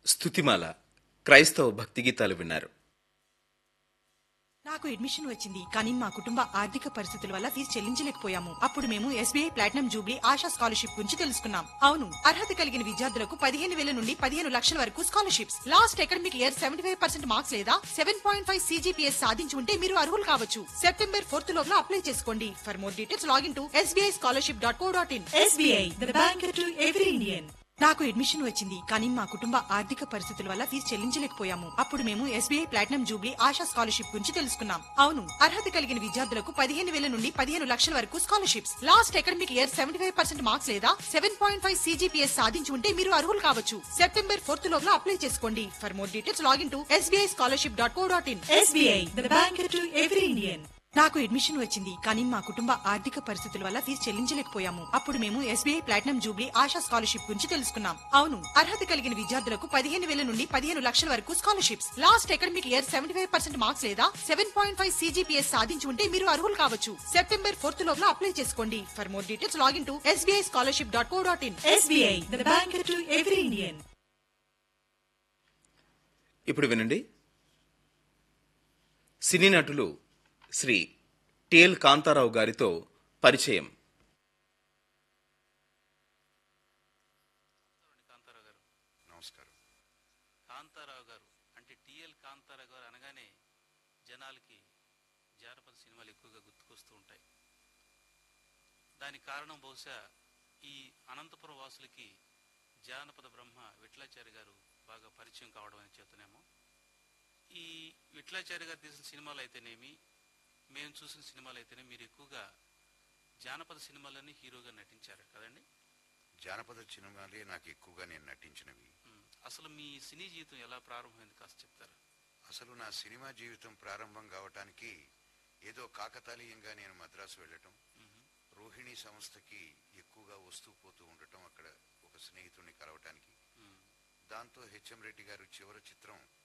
స్తుతిమాల క్రైస్తవ భక్తి గీతాలు విన్నారు నాకు అడ్మిషన్ వచ్చింది కానీ మా కుటుంబ ఆర్థిక పరిస్థితుల వల్ల ఫీజు చెల్లించలేకపోయాము అప్పుడు మేము SBI platinum jubilee Asha scholarship గురించి తెలుసుకున్నాం అవును అర్హత కలిగిన విద్యార్థులకు పదిహేను వేల నుండి పదిహేను లక్షల వరకు scholarships last academic year seventy five percent marks లేదా సెవెన్ పాయింట్ ఫైవ్ సీజీపీఎస్ సాధించి ఉంటే మీరు అర్హులు కావచ్చు సెప్టెంబర్ ఫోర్త్ లోపల అప్లై చేసుకోండి for more details login to SBI scholarship dot co dot in SBI bank to every Indian నాకు admission వచ్చింది కానీ మా కుటుంబ ఆర్థిక పరిస్థితుల వల్ల ఫీజు చెల్లించలేకపోయాము అప్పుడు మేము SBI platinum jubilee Asha scholarship గురించి తెలుసుకున్నాం అవును అర్హత కలిగిన విద్యార్థులకు పదిహేను వేల నుండి పదిహేను లక్షల వరకు scholarships last academic year seventy five percent marks లేదా సెవెన్ పాయింట్ ఫైవ్ సీజీపీఎస్ సాధించి ఉంటే మీరు అర్హులు కావచ్చు సెప్టెంబర్ ఫోర్త్ లోపల అప్లై చేసుకోండి for more details login to SBI scholarship dot co dot in SBI bank to every Indian నాకు admission వచ్చింది కానీ మా కుటుంబ ఆర్థిక పరిస్థితుల వల్ల ఫీజు చెల్లించలేకపోయాము అప్పుడు మేము SBI platinum jubilee Asha scholarship గురించి తెలుసుకున్నాం అవును అర్హత కలిగిన విద్యార్థులకు పదిహేను వేల నుండి పదిహేను లక్షల వరకు scholarships last academic year seventy five percent marks లేదా సెవెన్ పాయింట్ ఫైవ్ సీజీపీఎస్ సాధించి ఉంటే మీరు అర్హులు కావచ్చు సెప్టెంబర్ ఫోర్త్ లోపల అప్లై చేసుకోండి for more details login to SBI scholarship dot co dot in SBI bank to every Indian ఇప్పుడు వినండి సినీ నటులు శ్రీ టిఎల్ కాంతారావు గారితో పరిచయం కాంతారావు గారు నమస్కారం కాంతారావు గారు అంటే టిఎల్ కాంతారావు గారు అనగానే జనాలకి జానపద సినిమాలు ఎక్కువగా గుర్తుకొస్తూ ఉంటాయి దానికి కారణం బహుశా ఈ అనంతపురం వాసులకి జానపద బ్రహ్మ విఠలాచారి గారు బాగా పరిచయం కావడం అని చేతనేమో ఈ విఠలాచారి గారు తీసిన సినిమాలు అయితేనేమి మేము చూసిన సినిమాలు అయితేనే మీరు ఎక్కువగా జానపద సినిమాలని హీరోగా నటించారు కదండి జానపద సినిమాలే నాకు ఎక్కువగా నేను నటించినవి ఉమ్, అసలు మీ సినీ జీవితం ఎలా ప్రారంభమైంది కాస్త చెప్తారా అసలు నా సినిమా జీవితం ప్రారంభం కావటానికి ఏదో కాకతాళీయంగా నేను మద్రాసు వెళ్ళటం మ్మ్. రోహిణి సంస్థకి ఎక్కువగా వస్తూ పోతూ ఉండటం అక్కడ ఒక స్నేహితుడిని కలవటానికి మ్మ్. దాంతో హెచ్ఎం రెడ్డి గారు చివరి చిత్రం